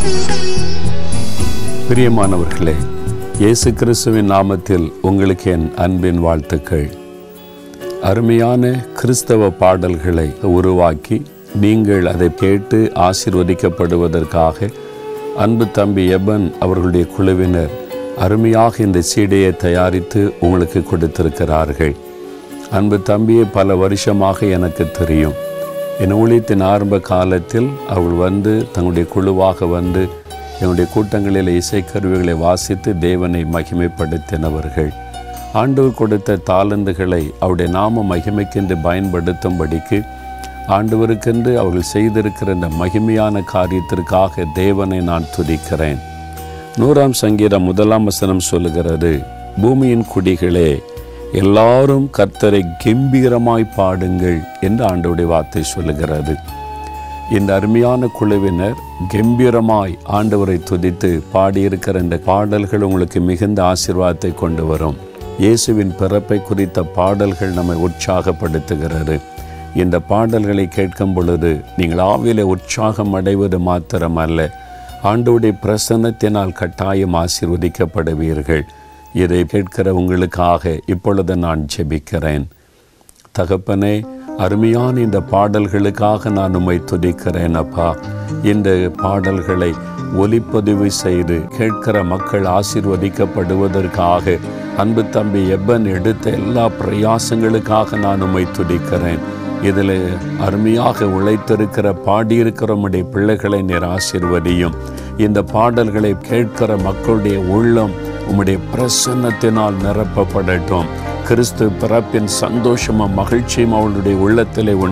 பிரியமானவர்களே இயேசு கிறிஸ்துவின் நாமத்தில் உங்களுக்கு என் அன்பின் வாழ்த்துக்கள் அருமையான கிறிஸ்தவ பாடல்களை உருவாக்கி நீங்கள் அதை கேட்டு ஆசீர்வதிக்கப்படுவதற்காக அன்பு தம்பி எபன் அவர்களுடைய குழுவினர் அருமையாக இந்த சீடையை தயாரித்து உங்களுக்கு கொடுத்திருக்கிறார்கள் அன்பு தம்பியை பல வருஷமாக எனக்கு தெரியும் என் ஊழியத்தின் ஆரம்ப காலத்தில் அவள் வந்து தங்களுடைய குழுவாக வந்து என்னுடைய கூட்டங்களில் இசைக்கருவிகளை வாசித்து தேவனை மகிமைப்படுத்தினவர்கள் ஆண்டவர் கொடுத்த தாளந்துகளை அவருடைய நாம மகிமைக்கென்று பயன்படுத்தும்படிக்கு ஆண்டவருக்கென்று அவர்கள் செய்திருக்கிற இந்த மகிமையான காரியத்திற்காக தேவனை நான் துதிக்கிறேன் நூறாம் சங்கீதம் முதலாம் வசனம் சொல்லுகிறது பூமியின் குடிகளே எல்லாரும் கர்த்தரை கம்பீரமாய் பாடுங்கள் என்று ஆண்டவருடைய வார்த்தை சொல்லுகிறது இந்த அருமையான குழுவினர் கம்பீரமாய் ஆண்டவரை துதித்து பாடியிருக்கிற இந்த பாடல்கள் உங்களுக்கு மிகுந்த ஆசீர்வாதத்தை கொண்டு வரும் இயேசுவின் பிறப்பை குறித்த பாடல்கள் நம்மை உற்சாகப்படுத்துகிறது இந்த பாடல்களை கேட்கும் பொழுது நீங்கள் ஆவில உற்சாகம் அடைவது மாத்திரமல்ல ஆண்டோடைய பிரசன்னத்தினால் கட்டாயம் ஆசீர்வதிக்கப்படுவீர்கள் இதை கேட்கிற உங்களுக்காக இப்பொழுது நான் ஜெபிக்கிறேன் தகப்பனே அருமையான இந்த பாடல்களுக்காக நான் உம்மை துதிக்கிறேன் அப்பா இந்த பாடல்களை ஒலிப்பதிவு செய்து கேட்கிற மக்கள் ஆசீர்வதிக்கப்படுவதற்காக அன்பு தம்பி எப்பன் எடுத்த எல்லா பிரயாசங்களுக்காக நான் உம்மை துதிக்கிறேன் இதில் அருமையாக உழைத்திருக்கிற பாடியிருக்கிற உம்முடைய பிள்ளைகளை நீர் ஆசீர்வதியும் இந்த பாடல்களை கேட்கிற மக்களுடைய உள்ளம் உம்முடைய பிரசன்னத்தினால் நிரப்பப்படட்டும் கிறிஸ்து பிறப்பின் சந்தோஷமும் மகிழ்ச்சியும் அவளுடைய உள்ளத்திலே உண்டு